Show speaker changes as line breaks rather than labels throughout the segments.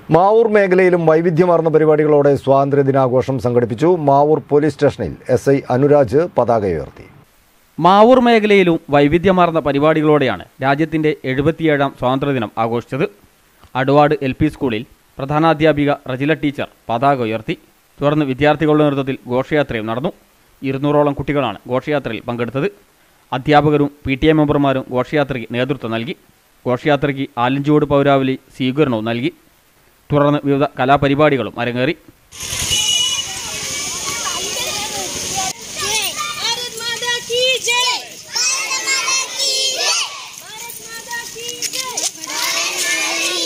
മാവൂർ മേഖലയിലും വൈവിധ്യമാർന്ന പരിപാടികളോടെ സ്വാതന്ത്ര്യദിനാഘോഷം സംഘടിപ്പിച്ചു മാവൂർ പോലീസ് സ്റ്റേഷനിൽ എസ് ഐ അനുരാജ് പതാക ഉയർത്തി
മാവൂർ മേഖലയിലും വൈവിധ്യമാർന്ന പരിപാടികളോടെയാണ് രാജ്യത്തിന്റെ എഴുപത്തിയേഴാം സ്വാതന്ത്ര്യദിനം ആഘോഷിച്ചത് അടുവാട് എൽ പി സ്കൂളിൽ പ്രധാനാധ്യാപിക റജില ടീച്ചർ പതാക ഉയർത്തി തുടർന്ന് വിദ്യാർത്ഥികളുടെ നേതൃത്വത്തിൽ ഘോഷയാത്രയും നടന്നു ഇരുന്നൂറോളം കുട്ടികളാണ് ഘോഷയാത്രയിൽ പങ്കെടുത്തത് അധ്യാപകരും പി ടി എ മെമ്പർമാരും ഘോഷയാത്രയ്ക്ക് നേതൃത്വം നൽകി ഘോഷയാത്രയ്ക്ക് ആലഞ്ചുവോട് പൗരാവലി സ്വീകരണവും നൽകി തുടർന്ന് വിവിധ കലാപരിപാടികളും അരങ്ങേറി
भारत माता की जय भारत माता की जय भारत माता की जय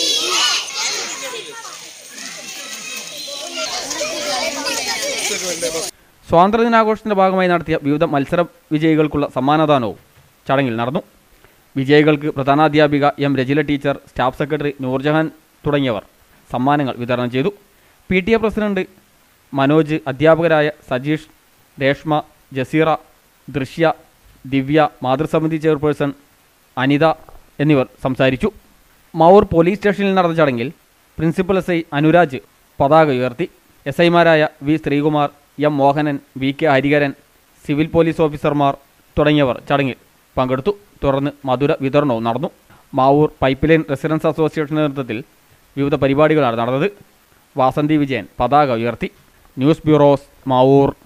സ്വാതന്ത്ര്യദിനാഘോഷത്തിന്റെ ഭാഗമായി നടത്തിയ വിവിധ മത്സര വിജയികൾക്കുള്ള സമ്മാനദാനവും ചടങ്ങിൽ നടന്നു വിജയികൾക്ക് പ്രധാനാധ്യാപിക M Rajila teacher staff secretary Noorjahan തുടങ്ങിയവർ സമ്മാനങ്ങൾ വിതരണം ചെയ്തു P T A president Manoj അധ്യാപകരായ സജീഷ് രേഷ്മ ജസീറ ദൃശ്യ ദിവ്യ മാതൃസമിതി ചെയർപേഴ്സൺ അനിത എന്നിവർ സംസാരിച്ചു മാവൂർ പോലീസ് സ്റ്റേഷനിൽ നടന്ന ചടങ്ങിൽ പ്രിൻസിപ്പൽ എസ് ഐ അനുരാജ് പതാക ഉയർത്തി എസ് ഐമാരായ V Sreekumar M Mohanan V K Hariharan civil police ഓഫീസർമാർ തുടങ്ങിയവർ ചടങ്ങിൽ പങ്കെടുത്തു തുടർന്ന് മധുര വിതരണവും നടന്നു മാവൂർ പൈപ്പ് ലൈൻ റെസിഡൻസ് അസോസിയേഷന്റെ നേതൃത്വത്തിൽ വിവിധ പരിപാടികളാണ് നടന്നത് വാസന്തി വിജയൻ പതാക ഉയർത്തി ന്യൂസ് ബ്യൂറോസ് മാവൂർ